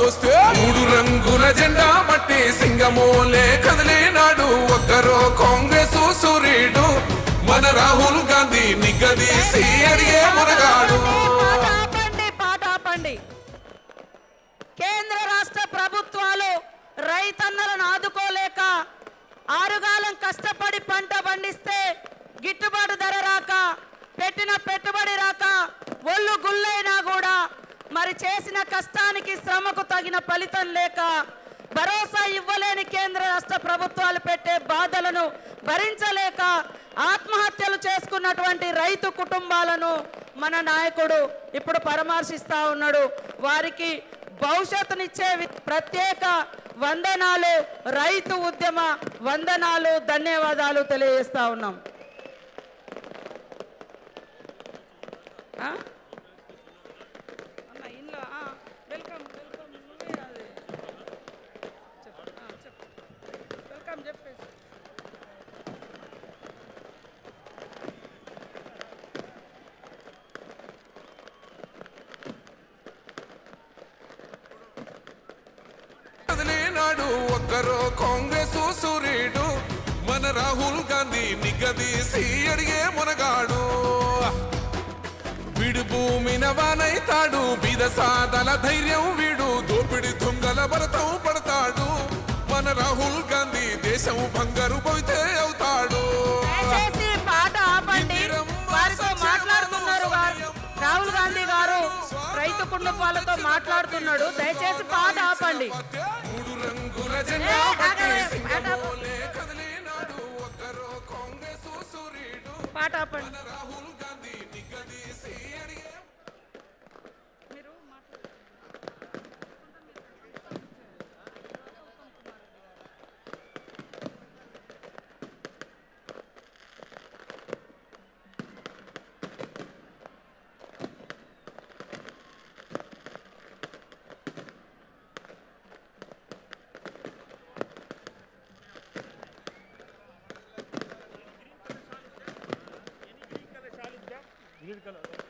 వస్తే మూడు రంగుల జెండా బట్టి సింగమోలే కదిలేనాడు ఒక్కరో కాంగ్రెస్ సూర్యుడు మన రాహుల్ గాంధీ నిగ్గదీసి అడిగే మునగాడు పాట ఆపండి పాట ఆపండి కేంద్ర రాష్ట్ర ప్రభుత్వాలు రైతన్నలను ఆదుకోలేక ఆరుగాలం కష్టపడి పంట పండిస్తే గిట్టుబాటు ధర రాక పెట్టిన పెట్టుబడి రాక ఒళ్ళు గుల్లైనా కూడా మరి చేసిన కష్టానికి శ్రమకు తగిన ఫలితం లేక భరోసా ఇవ్వలేని కేంద్ర రాష్ట్ర ప్రభుత్వాలు పెట్టే బాధలను భరించలేక ఆత్మహత్యలు చేసుకున్నటువంటి రైతు కుటుంబాలను మన నాయకుడు ఇప్పుడు పరామర్శిస్తా ఉన్నాడు వారికి భవిష్యత్తునిచ్చే వి- ప్రత్యేక వందనాలు రైతు ఉద్యమ వందనాలు ధన్యవాదాలు తెలియజేస్తా ఉన్నాం ఆ? అన్న, ఇంట్లో, ఆ, వెల్కమ్ వెల్కమ్ నువ్వే అది. చెప్పు, ఆ, చెప్పు. వెల్కమ్ చెప్పేసి కదిలేనాడు ఒక్కరో కాంగ్రెస్ సూర్యుడు మన రాహుల్ గాంధీ నిగ్గదీసి అడిగే మునగాడు వీడు భూమిన వానైతాడు బీద సాదల ధైర్యం వీడు దోపిడి దొంగల భరతం పడతాడు మన రాహుల్ గాంధీ దేశం బంగారు పోతే అవుతాడు దయచేసి పాట ఆపండి వారితో మాట్లాడుతున్నారు వారు రాహుల్ గాంధీ గారు రైతు కుటుంబాలతో మాట్లాడుతున్నాడు దయచేసి పాట ఆపండి మూడు రంగుల జెండా ఏ, పట్టి ఆగవే, సింగమోలే కదిలేనాడు ఒక్కరో కాంగ్రెస్ సూర్యుడు పాట ఆపండి మన రాహుల్ గాంధీ నిగ్గదీసి అడిగే మీరు మాట్లాడండి. Green colour